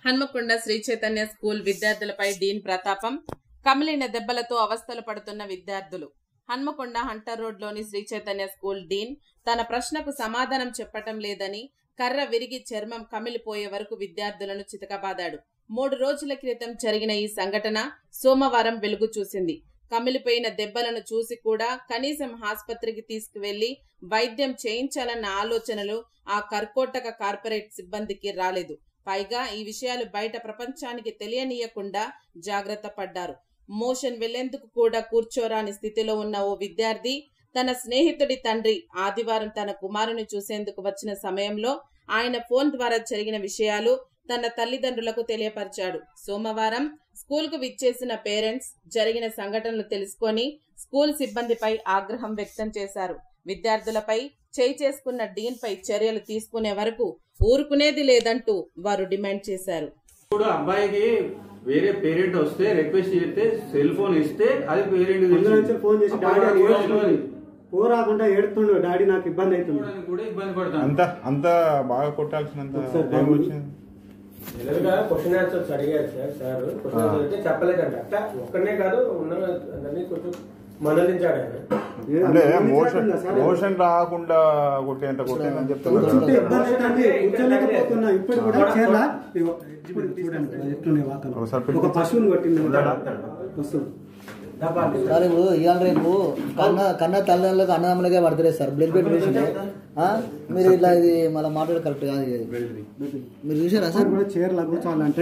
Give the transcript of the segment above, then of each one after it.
Hanamkonda Shri Chaitanya school విద్యార్థులపై డీన్ ప్రతాపం కమిలిన దెబ్బలతో అవస్థలు పడుతున్న విద్యార్థులు హన్మకొండ హంటర్ రోడ్ లోని శ్రీ చైతన్య స్కూల్ డీన్ తన ప్రశ్నకు సమాధానం చెప్పటం లేదని కర్ర విరిగి చర్మం కమిలిపోయే వరకు విద్యార్థులను చితకబాదాడు మూడు రోజుల క్రితం జరిగిన ఈ సంఘటన సోమవారం వెలుగు చూసింది కమిలిపోయిన దెబ్బలను చూసి కూడా కనీసం ఆసుపత్రికి తీసుకువెళ్లి వైద్యం చేయించాలన్న ఆలోచనలు ఆ కర్కోటక కార్పొరేట్ సిబ్బందికి రాలేదు పైగా ఈ విషయాలు బయట ప్రపంచానికి తెలియనీయకుండా జాగ్రత్త పడ్డారు మోషన్ వెళ్లేందుకు కూడా కూర్చోరాని స్థితిలో ఉన్న ఓ విద్యార్థి తన స్నేహితుడి తండ్రి ఆదివారం తన కుమారుని చూసేందుకు వచ్చిన సమయంలో ఆయన ఫోన్ ద్వారా జరిగిన విషయాలు తన తల్లిదండ్రులకు తెలియపరిచాడు సోమవారం స్కూల్ కు విచ్చేసిన పేరెంట్స్ జరిగిన సంఘటనలు తెలుసుకొని స్కూల్ సిబ్బందిపై ఆగ్రహం వ్యక్తం చేశారు విద్యార్థులపై చేయి చేసుకున్న డీన్ పై చర్యలు తీసుకునే వరకు ఊరుకునేది లేదంటూ వారు డిమాండ్ చేశారు ఇప్పుడు అబ్బాయికి వేరే పేరెంట్ వస్తే రిక్వెస్ట్ చేస్తే సెల్ ఫోన్ ఇస్తే అది పేరెంట్ అందులో నుంచి ఫోన్ చేసి డాడీ అని ఏడుస్తుండు. పోరాకుండా ఏడుతుండు డాడీ నాకు ఇబ్బంది అవుతుంది కూడా ఇబ్బంది పడతాను అంత అంత బాగా కొట్టాల్సినంత ఒకసారి ఏం బాబు. వచ్చింది జనరల్గా క్వశ్చన్ ఆన్సర్స్ అడిగారు సార్ సార్ క్వశ్చన్ ఆన్సర్ అయితే చెప్పలేదంట అట్లా ఒక్కనే కాదు ఉన్న అందరినీ కొంచెం మందలించాడు ఆయన ఏ- అంటే అందులో మోషన్ నుంచి సార్ మోషన్ రాకుండా కొట్టేంత కొట్టేందని కూర్చుంటే చెప్తున్నారు ఇబ్బంది అవుతుంది కూర్చోలేకపోతున్నా ఇప్పుడు కూడా చీరల ఇగో, ఇప్పుడు చూడండి ఎట్లున్నాయి వాతలు ఒకసారి పెట్టు. ఒక పశువుని కొట్టింది వస్తుంది సార్ ఇప్పుడు ఇవాళ రేపు కన్న కన్న తల్లిదండ్రులకు అన్నదమ్ములకే పడతలేదు సార్ బ్లడ్ బ్లడ్ పేషెంట్ మీరు ఇట్లా ఇది మళ్ళీ మాట్లాడు కరెక్ట్ కాదు ఇది. మీరు చూసారా సార్ సార్ కూడా చీరల కూర్చోవాలంటే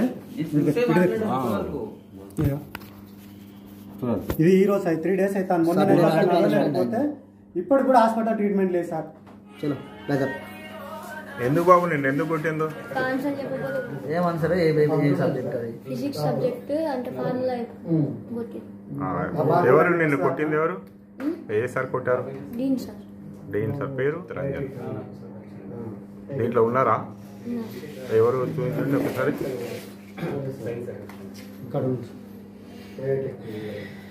ఇగో. ఇది ఈ రోజు త్రీ డేస్ అయితే మొన్న సార్, నేను నేను హాస్పిటల్ హాస్పిటల్ వెళ్ళకపోతే ఇప్పుడు కూడా హాస్పిటల్ ట్రీట్మెంట్ లేదు సార్ చలో బ్యాకప్ ఎందుకు బాబు నిన్ను ఎందుకు కొట్టిందో ఆన్సర్ చెప్పకపోతే ఏమని సరే ఏ ఏ- ఏ సబ్జెక్ట్ అది ఫిజిక్స్ సబ్జెక్ట్ అంటే ఫార్ములా కొట్టి ఆ, ఎవరు నిన్ను కొట్టింది ఎవరు ఏ సార్ కొట్టారు దీని సార్ డీన్ సార్ పేరు రంజన్ దీంట్లో ఉన్నారా ఎవరు చూపించండి ఒకసారి ఇక్కడ ఉంది